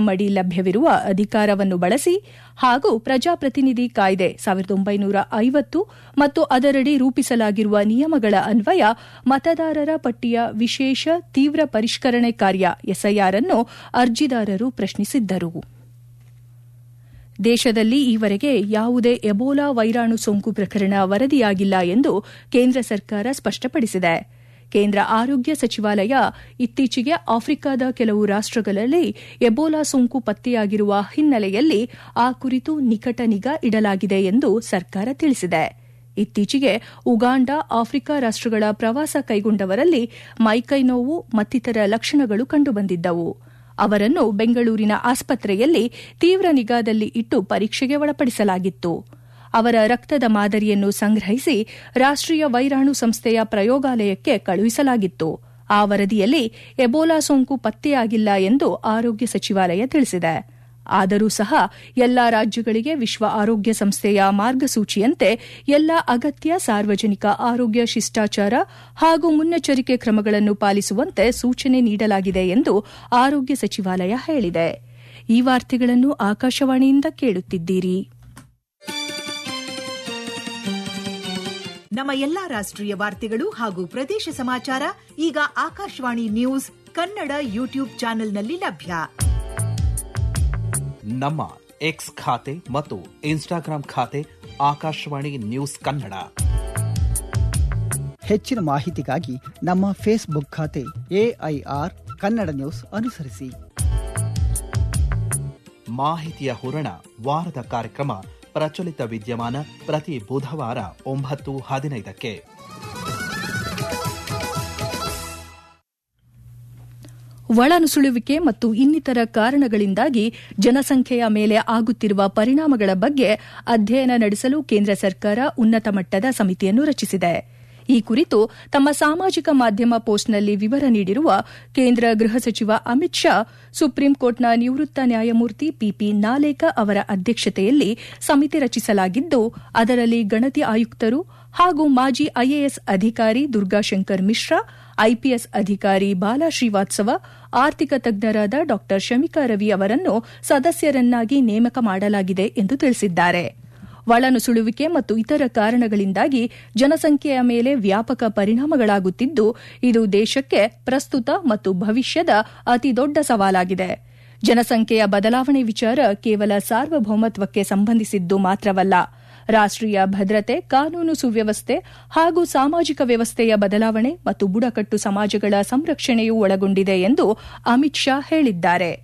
ಅಡಿ ಲಭ್ಯವಿರುವ ಅಧಿಕಾರವನ್ನು ಬಳಸಿ ಹಾಗೂ ಪ್ರಜಾಪ್ರತಿನಿಧಿ ಕಾಯ್ದೆ ಸಾವಿರದ ಒಂಬೈನೂರ ಐವತ್ತು ಮತ್ತು ಅದರಡಿ ರೂಪಿಸಲಾಗಿರುವ ನಿಯಮಗಳ ಅನ್ವಯ ಮತದಾರರ ಪಟ್ಟಿಯ ವಿಶೇಷ ತೀವ್ರ ಪರಿಷ್ಕರಣೆ ಕಾರ್ಯ ಎಸ್ಐಆರ್ ಅನ್ನು ಅರ್ಜಿದಾರರು ಪ್ರಶ್ನಿಸಿದ್ದರು ದೇಶದಲ್ಲಿ ಈವರೆಗೆ ಯಾವುದೇ ಎಬೋಲಾ ವೈರಾಣು ಸೋಂಕು ಪ್ರಕರಣ ವರದಿಯಾಗಿಲ್ಲ ಎಂದು ಕೇಂದ್ರ ಸರ್ಕಾರ ಸ್ಪಷ್ಟಪಡಿಸಿದೆ ಕೇಂದ್ರ ಆರೋಗ್ಯ ಸಚಿವಾಲಯ ಇತ್ತೀಚೆಗೆ ಆಫ್ರಿಕಾದ ಕೆಲವು ರಾಷ್ಟಗಳಲ್ಲಿ ಎಬೋಲಾ ಸೋಂಕು ಪತ್ತೆಯಾಗಿರುವ ಹಿನ್ನೆಲೆಯಲ್ಲಿ ಆ ಕುರಿತು ನಿಕಟ ನಿಗಾ ಇಡಲಾಗಿದೆ ಎಂದು ಸರ್ಕಾರ ತಿಳಿಸಿದೆ ಇತ್ತೀಚೆಗೆ ಉಗಾಂಡ ಆಫ್ರಿಕಾ ರಾಷ್ಟಗಳ ಪ್ರವಾಸ ಕೈಗೊಂಡವರಲ್ಲಿ ಮೈಕೈ ನೋವು ಮತ್ತಿತರ ಲಕ್ಷಣಗಳು ಕಂಡುಬಂದಿದ್ದವು ಅವರನ್ನು ಬೆಂಗಳೂರಿನ ಆಸ್ಪತ್ರೆಯಲ್ಲಿ ತೀವ್ರ ನಿಗಾದಲ್ಲಿ ಇಟ್ಟು ಪರೀಕ್ಷೆಗೆ ಒಳಪಡಿಸಲಾಗಿತ್ತು ಅವರ ರಕ್ತದ ಮಾದರಿಯನ್ನು ಸಂಗ್ರಹಿಸಿ ರಾಷ್ಟೀಯ ವೈರಾಣು ಸಂಸ್ಥೆಯ ಪ್ರಯೋಗಾಲಯಕ್ಕೆ ಕಳುಹಿಸಲಾಗಿತ್ತು ಆ ವರದಿಯಲ್ಲಿ ಎಬೋಲಾ ಸೋಂಕು ಪತ್ತೆಯಾಗಿಲ್ಲ ಎಂದು ಆರೋಗ್ಯ ಸಚಿವಾಲಯ ತಿಳಿಸಿದೆ ಆದರೂ ಸಹ ಎಲ್ಲಾ ರಾಜ್ಯಗಳಿಗೆ ವಿಶ್ವ ಆರೋಗ್ಯ ಸಂಸ್ಥೆಯ ಮಾರ್ಗಸೂಚಿಯಂತೆ ಎಲ್ಲಾ ಅಗತ್ಯ ಸಾರ್ವಜನಿಕ ಆರೋಗ್ಯ ಶಿಷ್ಟಾಚಾರ ಹಾಗೂ ಮುನ್ನೆಚ್ಚರಿಕೆ ಕ್ರಮಗಳನ್ನು ಪಾಲಿಸುವಂತೆ ಸೂಚನೆ ನೀಡಲಾಗಿದೆ ಎಂದು ಆರೋಗ್ಯ ಸಚಿವಾಲಯ ಹೇಳಿದೆ ಈ ವಾರ್ತೆಗಳನ್ನು ಆಕಾಶವಾಣಿಯಿಂದ ಕೇಳುತ್ತಿದ್ದೀರಿ ನಮ್ಮ ಎಲ್ಲಾ ರಾಷ್ಟ್ರೀಯ ವಾರ್ತೆಗಳು ಹಾಗೂ ಪ್ರದೇಶ ಸಮಾಚಾರ ಈಗ ಆಕಾಶವಾಣಿ ನ್ಯೂಸ್ ಕನ್ನಡ ಯೂಟ್ಯೂಬ್ ಚಾನೆಲ್ನಲ್ಲಿ ಲಭ್ಯ ನಮ್ಮ ಎಕ್ಸ್ ಖಾತೆ ಮತ್ತು ಇನ್ಸ್ಟಾಗ್ರಾಂ ಖಾತೆ ಆಕಾಶವಾಣಿ ನ್ಯೂಸ್ ಕನ್ನಡ ಹೆಚ್ಚಿನ ಮಾಹಿತಿಗಾಗಿ ನಮ್ಮ ಫೇಸ್ಬುಕ್ ಖಾತೆ ಎಐಆರ್ ಕನ್ನಡ ನ್ಯೂಸ್ ಅನುಸರಿಸಿ ಮಾಹಿತಿಯ ಹೂರಣ ವಾರದ ಕಾರ್ಯಕ್ರಮ ಪ್ರಚಲಿತ ವಿದ್ಯಮಾನ ಪ್ರತಿ ಬುಧವಾರ ಒಂಬತ್ತು ಹದಿನೈದಕ್ಕೆ ಒಳನುಸುಳುವಿಕೆ ಮತ್ತು ಇನ್ನಿತರ ಕಾರಣಗಳಿಂದಾಗಿ ಜನಸಂಖ್ಯೆಯ ಮೇಲೆ ಆಗುತ್ತಿರುವ ಪರಿಣಾಮಗಳ ಬಗ್ಗೆ ಅಧ್ಯಯನ ನಡೆಸಲು ಕೇಂದ್ರ ಸರ್ಕಾರ ಉನ್ನತ ಮಟ್ಟದ ಸಮಿತಿಯನ್ನು ರಚಿಸಿದೆ ಈ ಕುರಿತು ತಮ್ಮ ಸಾಮಾಜಿಕ ಮಾಧ್ಯಮ ಪೋಸ್ಟ್ನಲ್ಲಿ ವಿವರ ನೀಡಿರುವ ಕೇಂದ್ರ ಗೃಹ ಸಚಿವ ಅಮಿತ್ ಶಾ ಸುಪ್ರೀಂ ಕೋರ್ಟ್ನ ನಿವೃತ್ತ ನ್ಯಾಯಮೂರ್ತಿ ಪಿಪಿ ನಾಲೇಕ ಅವರ ಅಧ್ಯಕ್ಷತೆಯಲ್ಲಿ ಸಮಿತಿ ರಚಿಸಲಾಗಿದ್ದು ಅದರಲ್ಲಿ ಗಣತಿ ಆಯುಕ್ತರು ಹಾಗೂ ಮಾಜಿ ಐಎಎಸ್ ಅಧಿಕಾರಿ ದುರ್ಗಾಶಂಕರ್ ಮಿಶ್ರಾ ಐಪಿಎಸ್ ಅಧಿಕಾರಿ ಬಾಲಾ ಶ್ರೀವಾತ್ಸವ ಆರ್ಥಿಕ ತಜ್ಞರಾದ ಡಾ ಶಮಿಕಾ ರವಿ ಅವರನ್ನು ಸದಸ್ಯರನ್ನಾಗಿ ನೇಮಕ ಮಾಡಲಾಗಿದೆ ಎಂದು ತಿಳಿಸಿದ್ದಾರೆ ಒಳನುಸುಳುವಿಕೆ ಮತ್ತು ಇತರ ಕಾರಣಗಳಿಂದಾಗಿ ಜನಸಂಖ್ಯೆಯ ಮೇಲೆ ವ್ಯಾಪಕ ಪರಿಣಾಮಗಳಾಗುತ್ತಿದ್ದು ಇದು ದೇಶಕ್ಕೆ ಪ್ರಸ್ತುತ ಮತ್ತು ಭವಿಷ್ಯದ ಅತಿದೊಡ್ಡ ಸವಾಲಾಗಿದೆ ಜನಸಂಖ್ಯೆಯ ಬದಲಾವಣೆ ವಿಚಾರ ಕೇವಲ ಸಾರ್ವಭೌಮತ್ವಕ್ಕೆ ಸಂಬಂಧಿಸಿದ್ದು ಮಾತ್ರವಲ್ಲ ರಾಷ್ಟೀಯ ಭದ್ರತೆ ಕಾನೂನು ಸುವ್ಯವಸ್ಥೆ ಹಾಗೂ ಸಾಮಾಜಿಕ ವ್ಯವಸ್ಥೆಯ ಬದಲಾವಣೆ ಮತ್ತು ಬುಡಕಟ್ಟು ಸಮಾಜಗಳ ಸಂರಕ್ಷಣೆಯೂ ಒಳಗೊಂಡಿದೆ ಎಂದು ಅಮಿತ್ ಶಾ ಹೇಳಿದ್ದಾರೆ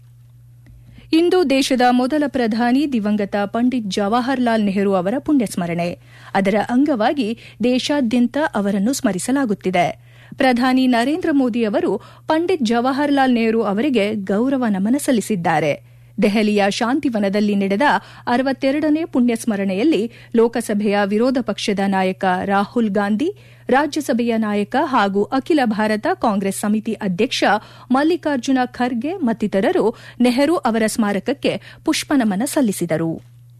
ಇಂದು ದೇಶದ ಮೊದಲ ಪ್ರಧಾನಿ ದಿವಂಗತ ಪಂಡಿತ್ ಜವಾಹರ್ಲಾಲ್ ನೆಹರು ಅವರ ಪುಣ್ಯಸ್ಮರಣೆ ಅದರ ಅಂಗವಾಗಿ ದೇಶಾದ್ಯಂತ ಅವರನ್ನು ಸ್ಮರಿಸಲಾಗುತ್ತಿದೆ ಪ್ರಧಾನಿ ನರೇಂದ್ರ ಮೋದಿ ಅವರು ಪಂಡಿತ್ ಜವಾಹರ್ಲಾಲ್ ನೆಹರು ಅವರಿಗೆ ಗೌರವ ನಮನ ಸಲ್ಲಿಸಿದ್ದಾರೆ ದೆಹಲಿಯ ಶಾಂತಿವನದಲ್ಲಿ ನಡೆದ ಅರವತ್ತೆರಡನೇ ಪುಣ್ಯಸ್ಮರಣೆಯಲ್ಲಿ ಲೋಕಸಭೆಯ ವಿರೋಧ ಪಕ್ಷದ ನಾಯಕ ರಾಹುಲ್ ಗಾಂಧಿ ರಾಜ್ಯಸಭೆಯ ನಾಯಕ ಹಾಗೂ ಅಖಿಲ ಭಾರತ ಕಾಂಗ್ರೆಸ್ ಸಮಿತಿ ಅಧ್ಯಕ್ಷ ಮಲ್ಲಿಕಾರ್ಜುನ ಖರ್ಗೆ ಮತ್ತಿತರರು ನೆಹರು ಅವರ ಸ್ಮಾರಕಕ್ಕೆ ಪುಷ್ಪನಮನ ಸಲ್ಲಿಸಿದರು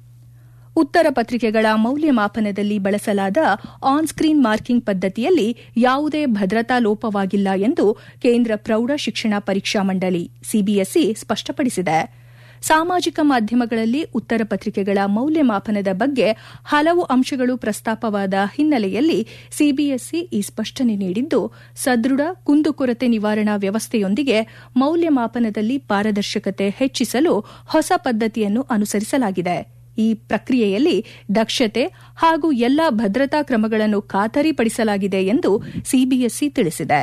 ಉತ್ತರ ಪತ್ರಿಕೆಗಳ ಮೌಲ್ಯಮಾಪನದಲ್ಲಿ ಬಳಸಲಾದ ಆನ್ ಸ್ಕ್ರೀನ್ ಮಾರ್ಕಿಂಗ್ ಪದ್ದತಿಯಲ್ಲಿ ಯಾವುದೇ ಭದ್ರತಾ ಲೋಪವಾಗಿಲ್ಲ ಎಂದು ಕೇಂದ್ರ ಪ್ರೌಢ ಶಿಕ್ಷಣ ಪರೀಕ್ಷಾ ಮಂಡಳಿ ಸಿಬಿಎಸ್ಇ ಸ್ಪಷ್ಟಪಡಿಸಿದೆ ಸಾಮಾಜಿಕ ಮಾಧ್ಯಮಗಳಲ್ಲಿ ಉತ್ತರ ಪತ್ರಿಕೆಗಳ ಮೌಲ್ಯಮಾಪನದ ಬಗ್ಗೆ ಹಲವು ಅಂಶಗಳು ಪ್ರಸ್ತಾಪವಾದ ಹಿನ್ನೆಲೆಯಲ್ಲಿ ಸಿಬಿಎಸ್ಇ ಈ ಸ್ಪಷ್ಟನೆ ನೀಡಿದ್ದು ಸದೃಢ ಕುಂದುಕೊರತೆ ನಿವಾರಣಾ ವ್ಯವಸ್ಥೆಯೊಂದಿಗೆ ಮೌಲ್ಯಮಾಪನದಲ್ಲಿ ಪಾರದರ್ಶಕತೆ ಹೆಚ್ಚಿಸಲು ಹೊಸ ಪದ್ದತಿಯನ್ನು ಅನುಸರಿಸಲಾಗಿದೆ ಈ ಪ್ರಕ್ರಿಯೆಯಲ್ಲಿ ದಕ್ಷತೆ ಹಾಗೂ ಎಲ್ಲಾ ಭದ್ರತಾ ಕ್ರಮಗಳನ್ನು ಖಾತರಿಪಡಿಸಲಾಗಿದೆ ಎಂದು ಸಿಬಿಎಸ್ಇ ತಿಳಿಸಿದೆ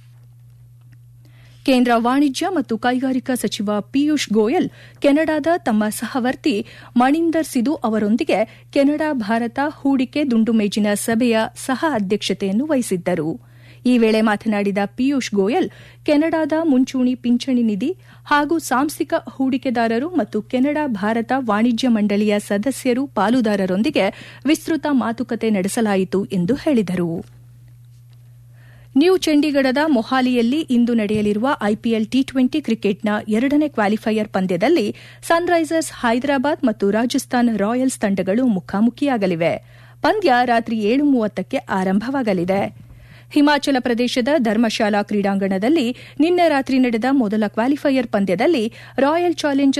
ಕೇಂದ್ರ ವಾಣಿಜ್ಯ ಮತ್ತು ಕೈಗಾರಿಕಾ ಸಚಿವ ಪಿಯೂಷ್ ಗೋಯಲ್ ಕೆನಡಾದ ತಮ್ಮ ಸಹವರ್ತಿ ಮಣಿಂದರ್ ಸಿದು ಅವರೊಂದಿಗೆ ಕೆನಡಾ ಭಾರತ ಹೂಡಿಕೆ ದುಂಡುಮೇಜಿನ ಸಭೆಯ ಸಹ ಅಧ್ಯಕ್ಷತೆಯನ್ನು ವಹಿಸಿದ್ದರು ಈ ವೇಳೆ ಮಾತನಾಡಿದ ಪಿಯೂಷ್ ಗೋಯಲ್ ಕೆನಡಾದ ಮುಂಚೂಣಿ ಪಿಂಚಣಿ ನಿಧಿ ಹಾಗೂ ಸಾಂಸ್ಥಿಕ ಹೂಡಿಕೆದಾರರು ಮತ್ತು ಕೆನಡಾ ಭಾರತ ವಾಣಿಜ್ಯ ಮಂಡಳಿಯ ಸದಸ್ಯರು ಪಾಲುದಾರರೊಂದಿಗೆ ವಿಸ್ತೃತ ಮಾತುಕತೆ ನಡೆಸಲಾಯಿತು ಎಂದು ಹೇಳಿದರು ನ್ಯೂ ಚಂಡೀಗಢದ ಮೊಹಾಲಿಯಲ್ಲಿ ಇಂದು ನಡೆಯಲಿರುವ ಐಪಿಎಲ್ ಟಿ ಟ್ವೆಂಟಿ ಕ್ರಿಕೆಟ್ನ ಎರಡನೇ ಕ್ವಾಲಿಫೈಯರ್ ಪಂದ್ಯದಲ್ಲಿ ಸನ್ರೈಸರ್ಸ್ ಹೈದರಾಬಾದ್ ಮತ್ತು ರಾಜಸ್ಥಾನ್ ರಾಯಲ್ಸ್ ತಂಡಗಳು ಮುಖಾಮುಖಿಯಾಗಲಿವೆ ಪಂದ್ಯ ರಾತ್ರಿ ಏಳು ಮೂವತ್ತಕ್ಕೆ ಆರಂಭವಾಗಲಿದೆ ಹಿಮಾಚಲ ಪ್ರದೇಶದ ಧರ್ಮಶಾಲಾ ಕ್ರೀಡಾಂಗಣದಲ್ಲಿ ನಿನ್ನೆ ರಾತ್ರಿ ನಡೆದ ಮೊದಲ ಕ್ವಾಲಿಫೈಯರ್ ಪಂದ್ಯದಲ್ಲಿ ರಾಯಲ್ ಚಾಲೆಂಜರ್ಸ್